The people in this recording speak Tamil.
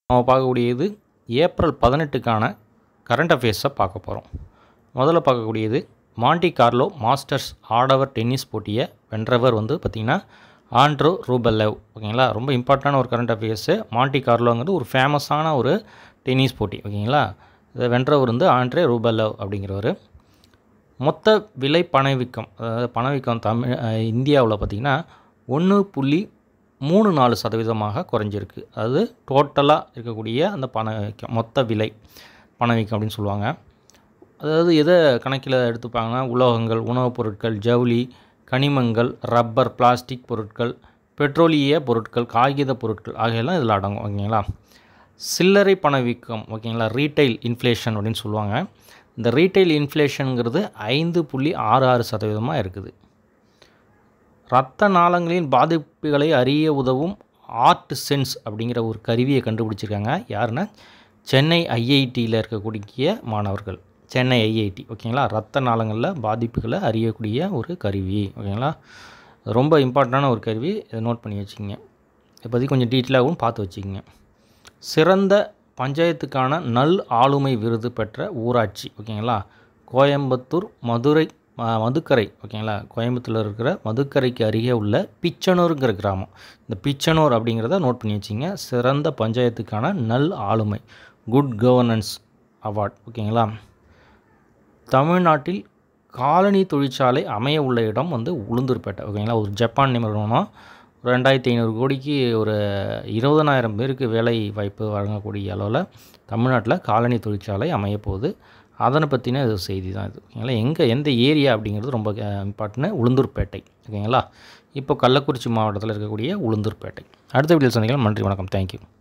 நம்ம பார்க்கக்கூடியது ஏப்ரல் பதினெட்டுக்கான கரண்ட் அஃபேர்ஸை பார்க்க போகிறோம் முதல்ல பார்க்கக்கூடியது மாண்டி கார்லோ மாஸ்டர்ஸ் ஆடவர் டென்னிஸ் போட்டியை வென்றவர் வந்து பார்த்திங்கன்னா ஆண்ட்ரோ ரூபல்லவ் ஓகேங்களா ரொம்ப இம்பார்ட்டண்டான ஒரு கரண்ட் அஃபேர்ஸு மாண்டி கார்லோங்கிறது ஒரு ஃபேமஸான ஒரு டென்னிஸ் போட்டி ஓகேங்களா இதை வென்றவர் வந்து ஆண்ட்ரே ரூபல்லவ் அப்படிங்கிறவர் மொத்த விலை பணவீக்கம் அதாவது பணவீக்கம் தமிழ் இந்தியாவில் பார்த்திங்கன்னா ஒன்று புள்ளி மூணு நாலு சதவீதமாக குறைஞ்சிருக்கு அதாவது டோட்டலாக இருக்கக்கூடிய அந்த பணவீக்கம் மொத்த விலை பணவீக்கம் அப்படின்னு சொல்லுவாங்க அதாவது எதை கணக்கில் எடுத்துப்பாங்கன்னா உலோகங்கள் உணவுப் பொருட்கள் ஜவுளி கனிமங்கள் ரப்பர் பிளாஸ்டிக் பொருட்கள் பெட்ரோலிய பொருட்கள் காகித பொருட்கள் ஆகியெல்லாம் இதில் அடங்கும் ஓகேங்களா சில்லறை பணவீக்கம் ஓகேங்களா ரீட்டைல் இன்ஃப்ளேஷன் அப்படின்னு சொல்லுவாங்க இந்த ரீட்டைல் இன்ஃப்ளேஷனுங்கிறது ஐந்து புள்ளி ஆறு ஆறு சதவீதமாக இருக்குது இரத்த நாளங்களின் பாதிப்புகளை அறிய உதவும் ஆர்ட் சென்ஸ் அப்படிங்கிற ஒரு கருவியை கண்டுபிடிச்சிருக்காங்க யாருன்னா சென்னை ஐஐடியில் இருக்கக்கூடிய மாணவர்கள் சென்னை ஐஐடி ஓகேங்களா ரத்த நாளங்களில் பாதிப்புகளை அறியக்கூடிய ஒரு கருவி ஓகேங்களா ரொம்ப இம்பார்ட்டண்டான ஒரு கருவி இதை நோட் பண்ணி வச்சுக்கோங்க இதை பற்றி கொஞ்சம் டீட்டெயிலாகவும் பார்த்து வச்சுக்கோங்க சிறந்த பஞ்சாயத்துக்கான நல் ஆளுமை விருது பெற்ற ஊராட்சி ஓகேங்களா கோயம்புத்தூர் மதுரை மதுக்கரை ஓகேங்களா கோயம்புத்தூரில் இருக்கிற மதுக்கரைக்கு அருகே உள்ள பிச்சனூருங்கிற கிராமம் இந்த பிச்சனூர் அப்படிங்கிறத நோட் பண்ணி வச்சிங்க சிறந்த பஞ்சாயத்துக்கான நல் ஆளுமை குட் கவர்னன்ஸ் அவார்ட் ஓகேங்களா தமிழ்நாட்டில் காலனி தொழிற்சாலை அமைய உள்ள இடம் வந்து உளுந்தூர்பேட்டை ஓகேங்களா ஒரு ஜப்பான் நிறுவனம் ஒரு ரெண்டாயிரத்தி ஐநூறு கோடிக்கு ஒரு இருபதனாயிரம் பேருக்கு வேலை வாய்ப்பு வழங்கக்கூடிய அளவில் தமிழ்நாட்டில் காலனி தொழிற்சாலை அமைய போகுது அதனை பற்றின இது செய்தி தான் இது ஓகேங்களா எங்கே எந்த ஏரியா அப்படிங்கிறது ரொம்ப இம்பார்ட்டன்ட் உளுந்தூர்பேட்டை ஓகேங்களா இப்போ கள்ளக்குறிச்சி மாவட்டத்தில் இருக்கக்கூடிய உளுந்தூர்பேட்டை அடுத்த வீடியோ சந்திக்கலாம் நன்றி வணக்கம் தேங்க்யூ